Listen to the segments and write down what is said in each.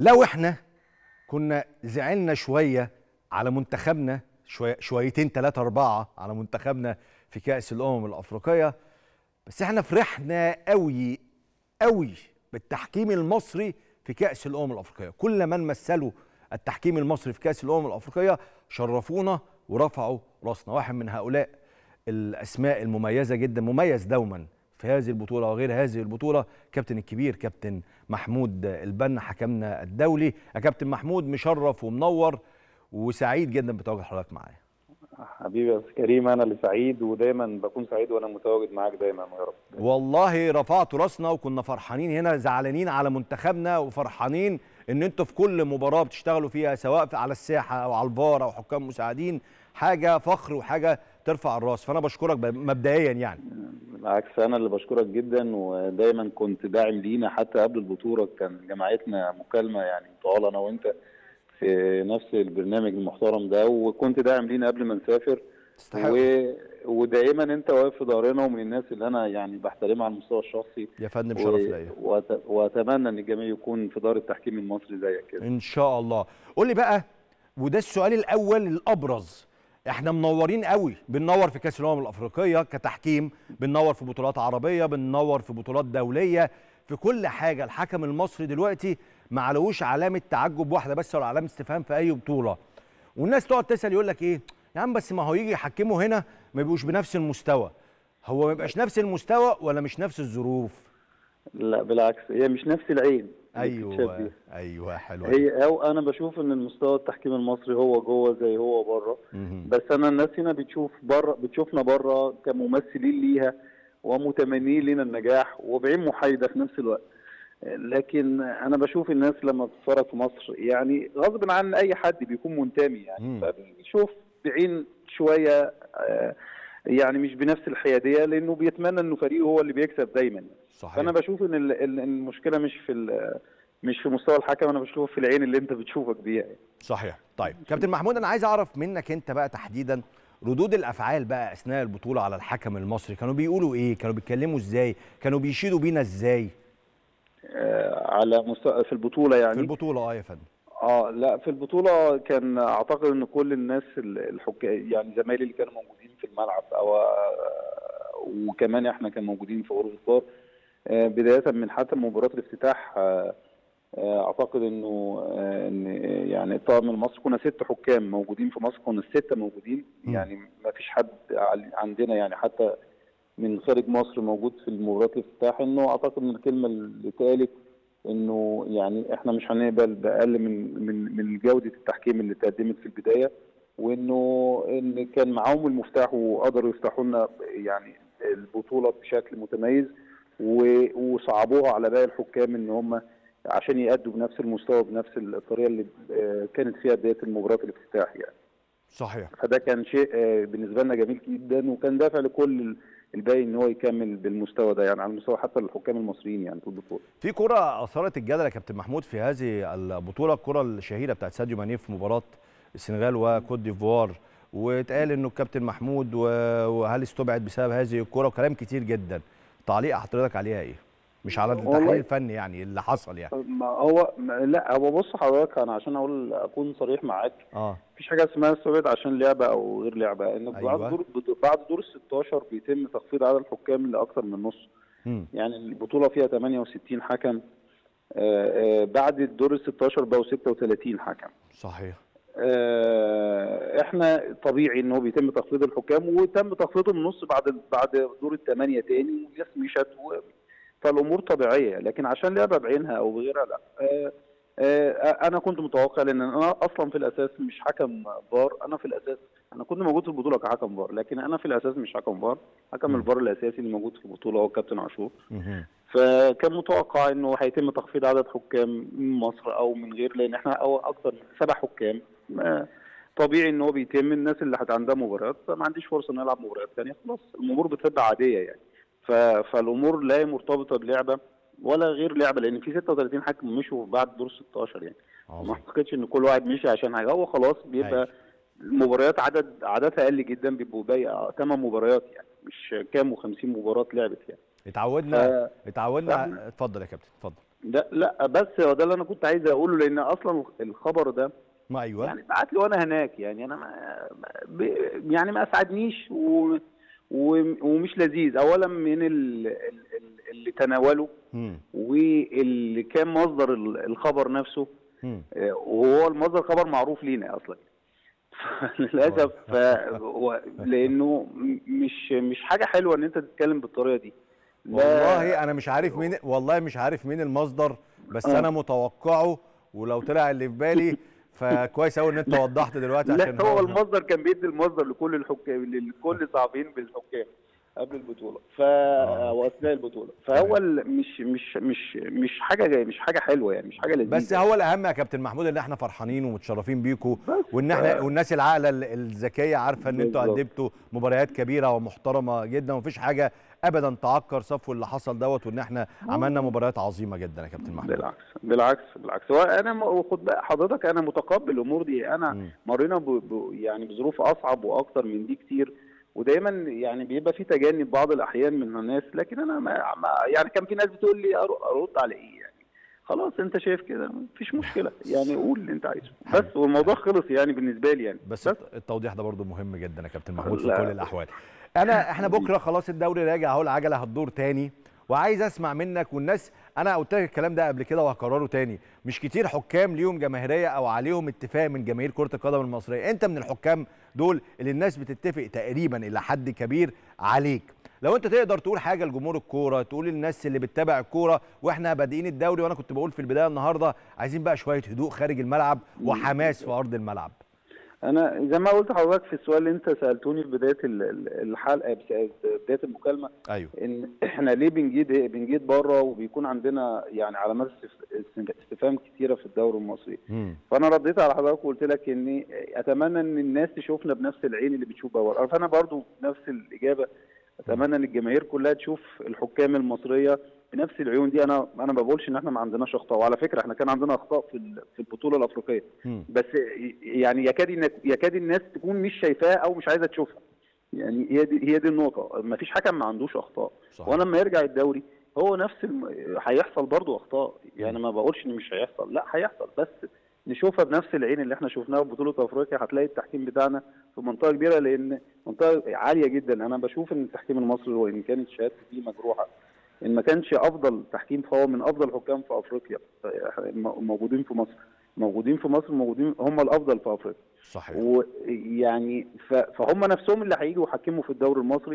لو احنا كنا زعلنا شويه على منتخبنا شوية شويتين ثلاثة أربعة على منتخبنا في كأس الأمم الأفريقية بس احنا فرحنا قوي قوي بالتحكيم المصري في كأس الأمم الأفريقية كل من مثلوا التحكيم المصري في كأس الأمم الأفريقية شرفونا ورفعوا راسنا واحد من هؤلاء الأسماء المميزة جدا مميز دوما في هذه البطولة وغير هذه البطولة كابتن الكبير كابتن محمود البنا حكمنا الدولي يا كابتن محمود مشرف ومنور وسعيد جدا بتواجد حضرتك معايا حبيبي يا استاذ كريم انا اللي سعيد ودايما بكون سعيد وانا متواجد معاك دايما يا رب والله رفعتوا راسنا وكنا فرحانين هنا زعلانين على منتخبنا وفرحانين ان انتوا في كل مباراه بتشتغلوا فيها سواء على الساحه او على الفار او حكام مساعدين حاجه فخر وحاجه ترفع الراس فانا بشكرك مبدئيا يعني بالعكس انا اللي بشكرك جدا ودايما كنت داعم لينا حتى قبل البطوله كان جمعتنا مكالمه يعني طوال انا وانت في نفس البرنامج المحترم ده وكنت داعم لينا قبل ما نسافر و... ودائما انت واقف في ظهرنا ومن الناس اللي انا يعني بحترمها على المستوى الشخصي يا فندم شرف ليا وأت... واتمنى ان الجميع يكون في دار التحكيم المصري زيك كده ان شاء الله قول لي بقى وده السؤال الاول الابرز احنا منورين قوي بننور في كاس الامم الافريقيه كتحكيم بننور في بطولات عربيه بننور في بطولات دوليه في كل حاجه الحكم المصري دلوقتي ما علوش علامه تعجب واحده بس ولا علامه استفهام في اي بطوله والناس تقعد تسال يقول لك ايه يا عم بس ما هو يجي يحكموا هنا ما يبقوش بنفس المستوى هو ما يبقاش نفس المستوى ولا مش نفس الظروف لا بالعكس هي مش نفس العين ايوه ايوه حلوه هي او انا بشوف ان المستوى التحكيم المصري هو جوه زي هو بره بس انا الناس هنا بتشوف بره بتشوفنا بره كممثلين ليها ومتمنين لنا النجاح وبعين محايده في نفس الوقت لكن انا بشوف الناس لما بتتفرج في مصر يعني غصب عن اي حد بيكون منتمي يعني فبيشوف بعين شويه يعني مش بنفس الحياديه لانه بيتمنى انه فريقه هو اللي بيكسب دايما صحيح. فانا بشوف ان المشكله مش في مش في مستوى الحكم انا بشوفه في العين اللي انت بتشوفك بيها صحيح طيب كابتن محمود انا عايز اعرف منك انت بقى تحديدا ردود الافعال بقى اثناء البطوله على الحكم المصري كانوا بيقولوا ايه كانوا بيتكلموا ازاي كانوا بيشيدوا بينا ازاي آه على مستوى في البطوله يعني في البطوله اه يا فندم اه لا في البطوله كان اعتقد ان كل الناس الحكام يعني زمايلي اللي كانوا موجودين في الملعب او وكمان احنا كان موجودين في غرفه الفار آه بدايه من حتى مباراه الافتتاح آه اعتقد انه ان يعني الطاقم المصري كنا ست حكام موجودين في مصر كنا السته موجودين م. يعني ما فيش حد عندنا يعني حتى من خارج مصر موجود في مباراه الافتتاح انه اعتقد ان الكلمه اللي اتقالت انه يعني احنا مش هنقبل باقل من من من جوده التحكيم اللي اتقدمت في البدايه وانه ان كان معاهم المفتاح وقدروا يفتحوا لنا يعني البطوله بشكل متميز وصعبوها على باقي الحكام ان هم عشان يأدوا بنفس المستوى بنفس الطريقه اللي كانت فيها بدايه المباراه الافتتاح يعني. صحيح. فده كان شيء بالنسبه لنا جميل جدا وكان دافع لكل الباقي ان هو يكمل بالمستوى ده يعني على المستوى حتى الحكام المصريين يعني في البطوله. في كره اثارت الجدل يا كابتن محمود في هذه البطوله الكره الشهيره بتاعت ساديو ماني في مباراه السنغال وكوت ديفوار واتقال انه الكابتن محمود وهل استبعد بسبب هذه الكره وكلام كتير جدا. تعليق حضرتك عليها ايه؟ مش على التحليل الفني يعني اللي حصل يعني ما هو ما لا هو بص حضرتك انا عشان اقول اكون صريح معاك اه مفيش حاجه اسمها استبعد عشان لعبه او غير لعبه ان أيوة. بعد دور بعد دور ال 16 بيتم تخفيض عدد الحكام لاكثر من نص م. يعني البطوله فيها 68 حكم آآ آآ بعد الدور ال 16 بقوا 36 حكم صحيح احنا طبيعي ان هو بيتم تخفيض الحكام وتم تخفيضهم نص بعد بعد دور الثمانيه تاني والناس مشت فالامور طبيعيه لكن عشان لعبه بعينها او بغيرها لا آآ آآ انا كنت متوقع لان انا اصلا في الاساس مش حكم فار انا في الاساس انا كنت موجود في البطوله كحكم فار لكن انا في الاساس مش حكم فار حكم الفار الاساسي اللي موجود في البطوله هو كابتن عاشور فكان متوقع انه هيتم تخفيض عدد حكام من مصر او من غير لان احنا او اكثر من سبع حكام طبيعي ان هو بيتم الناس اللي عندها مباريات ما عنديش فرصه نلعب مباريات ثانيه خلاص الامور بتبقى عاديه يعني فالامور لا هي مرتبطه بلعبه ولا غير لعبه لان في 36 حكم مشوا بعد دور 16 يعني عظيم. ما اعتقدش ان كل واحد مشي عشان حاجه هو خلاص بيبقى أيوة. المباريات عدد عددها اقل جدا بيبقوا باقي 8 مباريات يعني مش كام و50 مباراه لعبت يعني اتعودنا آه، اتعودنا فاحنا- اتفضل يا كابتن اتفضل لا لا بس هو ده اللي انا كنت عايز اقوله لان اصلا الخبر ده ما ايوه يعني بعت لي وانا هناك يعني انا ما ب- يعني ما اسعدنيش و و- ومش لذيذ اولا من ال- ال- ال- اللي تناوله مم. واللي كان مصدر ال- الخبر نفسه مم. آه، وهو المصدر خبر معروف لينا اصلا للاسف ف- و- لانه م- مش مش حاجه حلوه ان انت تتكلم بالطريقه دي لا- والله انا مش عارف مين والله مش عارف مين المصدر بس آه. انا متوقعه ولو طلع اللي في بالي فكويس قوي ان انت وضحت دلوقتي عشان لا هو المصدر كان بيدي المصدر لكل الحكام لكل صحفيين بالحكام قبل البطوله ف واثناء البطوله فهو ال- مش مش مش مش حاجه جاي مش حاجه حلوه يعني مش حاجه لذيذه بس هو الاهم يا كابتن محمود ان احنا فرحانين ومتشرفين بيكم بس وان احنا ف- والناس العاقله ال- الذكيه عارفه ان انتوا بالظبط. قدمتوا مباريات كبيره ومحترمه جدا ومفيش حاجه ابدا تعكر صفو اللي حصل دوت وان احنا عملنا مباريات عظيمه جدا يا كابتن محمود بالعكس بالعكس بالعكس هو انا م- خد بقى حضرتك انا متقبل الامور دي انا مم. مرينا ب... ب... يعني بظروف اصعب واكتر من دي كتير ودايما يعني بيبقى في تجني بعض الاحيان من الناس لكن انا ما... ما يعني كان في ناس بتقول لي أر- ارد على ايه يعني خلاص انت شايف كده مفيش مشكله يعني قول اللي انت عايزه بس والموضوع خلص يعني بالنسبه لي يعني بس التوضيح ده برضو مهم جدا يا كابتن محمود في لا. كل الاحوال انا احنا بكره خلاص الدوري راجع اهو العجله هتدور تاني وعايز اسمع منك والناس انا قلت لك الكلام ده قبل كده وهكرره تاني مش كتير حكام ليهم جماهيريه او عليهم اتفاق من جماهير كره القدم المصريه انت من الحكام دول اللي الناس بتتفق تقريبا الى حد كبير عليك لو انت تقدر تقول حاجه لجمهور الكوره تقول للناس اللي بتتابع الكوره واحنا بادئين الدوري وانا كنت بقول في البدايه النهارده عايزين بقى شويه هدوء خارج الملعب وحماس في ارض الملعب انا زي ما قلت لحضرتك في السؤال اللي انت سالتوني في بدايه ال- ال- الحلقه بس- بدايه المكالمه ايوه ان احنا ليه بنجيد بنجيد بره وبيكون عندنا يعني علامات استف- استفهام كتيره في الدوري المصري مم. فانا رديت على حضرتك وقلت لك اني اتمنى ان الناس تشوفنا بنفس العين اللي بتشوف بره فانا برضو نفس الاجابه اتمنى ان الجماهير كلها تشوف الحكام المصريه بنفس العيون دي انا انا ما بقولش ان احنا ما عندناش اخطاء وعلى فكره احنا كان عندنا اخطاء في ال- في البطوله الافريقيه مم. بس يعني يكاد إن- يكاد الناس تكون مش شايفاها او مش عايزه تشوفها يعني هي دي هي دي النقطه ما فيش حكم ما عندوش اخطاء صحيح. وانا لما يرجع الدوري هو نفس الم... هيحصل برضه اخطاء يعني ما بقولش ان مش هيحصل لا هيحصل بس نشوفها بنفس العين اللي احنا شفناها في بطوله افريقيا هتلاقي التحكيم بتاعنا في منطقه كبيره لان منطقه عاليه جدا انا بشوف ان التحكيم المصري وان كانت شهادتي فيه مجروحه ان ما كانش افضل تحكيم فهو من افضل الحكام في افريقيا موجودين في مصر موجودين في مصر موجودين هم الافضل في افريقيا صحيح ويعني ف- فهم نفسهم اللي هيجوا يحكموا في الدوري المصري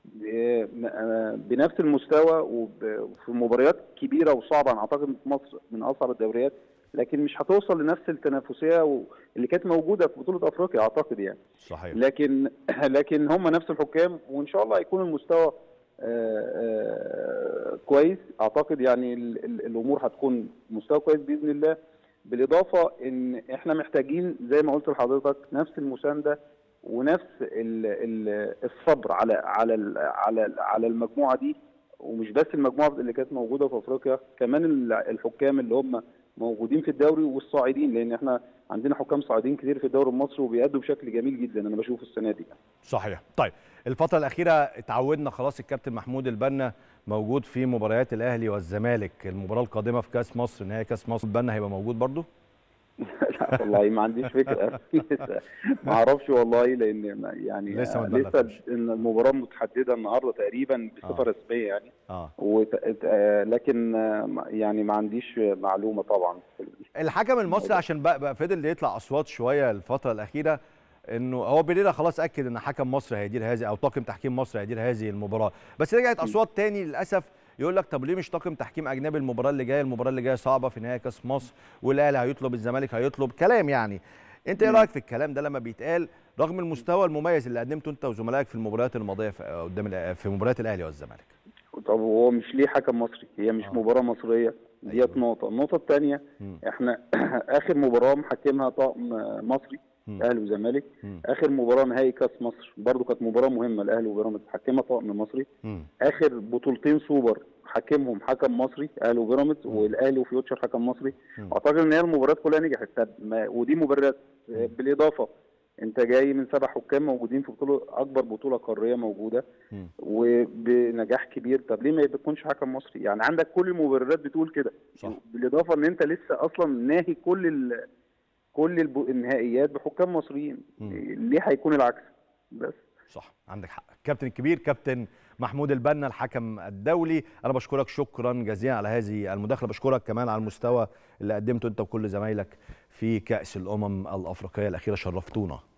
ب- آه بنفس المستوى وب- وفي مباريات كبيره وصعبه انا اعتقد في مصر من اصعب الدوريات لكن مش هتوصل لنفس التنافسيه و- اللي كانت موجوده في بطوله افريقيا اعتقد يعني صحيح لكن لكن هم نفس الحكام وان شاء الله هيكون المستوى آه، آه، كويس اعتقد يعني ال- ال- الامور هتكون مستوى كويس باذن الله بالاضافه ان احنا محتاجين زي ما قلت لحضرتك نفس المسانده ونفس ال- ال- الصبر على على ال- على ال- على المجموعه دي ومش بس المجموعه اللي كانت موجوده في افريقيا كمان ال- الحكام اللي هم موجودين في الدوري والصاعدين لان احنا عندنا حكام صاعدين كتير في الدوري المصري وبيأدوا بشكل جميل جدا انا بشوفه السنه دي صحيح طيب الفترة الأخيرة اتعودنا خلاص الكابتن محمود البنا موجود في مباريات الأهلي والزمالك المباراة القادمة في كأس مصر نهائي كأس مصر البنا هيبقى موجود برضو لا والله ما عنديش فكره لسه ما اعرفش والله لان ما- يعني لسه ما لسه اتبلغتش. ان المباراه متحدده النهارده تقريبا بصفه آه. رسميه يعني اه وت... آه، لكن آه، ما- يعني ما عنديش معلومه طبعا الحكم المصري عشان بقى, بقى فضل يطلع أصوات شوية الفترة الأخيرة انه هو بيريرا خلاص اكد ان حكم مصر هيدير هذه او طاقم تحكيم مصر هيدير هذه المباراه بس رجعت اصوات تاني للاسف يقول لك طب ليه مش طاقم تحكيم اجنبي المباراه اللي جايه المباراه اللي جايه صعبه في نهائي كاس مصر والاهلي هيطلب الزمالك هيطلب كلام يعني انت ايه مم. رايك في الكلام ده لما بيتقال رغم المستوى المميز اللي قدمته انت وزملائك في المباريات الماضيه في قدام الأ- في مباريات الاهلي والزمالك طب هو مش ليه حكم مصري هي مش آه. مباراه مصريه ديت أيوة. نقطه النقطه الثانيه مم. احنا اخر مباراه محكمها طاقم مصري مم. اهلي وزمالك مم. اخر مباراه نهائي كاس مصر برضو كانت مباراه مهمه الاهلي وبيراميدز حكمها طاقم مصري مم. اخر بطولتين سوبر حكمهم حكم مصري اهلي وبيراميدز والاهلي وفيوتشر حكم مصري مم. اعتقد ان هي المباريات كلها نجحت طب ما- ودي مباريات آه، بالاضافه انت جاي من سبع حكام موجودين في بطوله اكبر بطوله قاريه موجوده مم. وبنجاح كبير طب ليه ما بيكونش حكم مصري يعني عندك كل المبررات بتقول كده صح. بالاضافه ان انت لسه اصلا ناهي كل ال... كل الب... النهائيات بحكام مصريين مم. ليه هيكون العكس بس صح عندك حق كابتن الكبير كابتن محمود البنا الحكم الدولي انا بشكرك شكرا جزيلا على هذه المداخله بشكرك كمان على المستوى اللي قدمته انت وكل زمايلك في كاس الامم الافريقيه الاخيره شرفتونا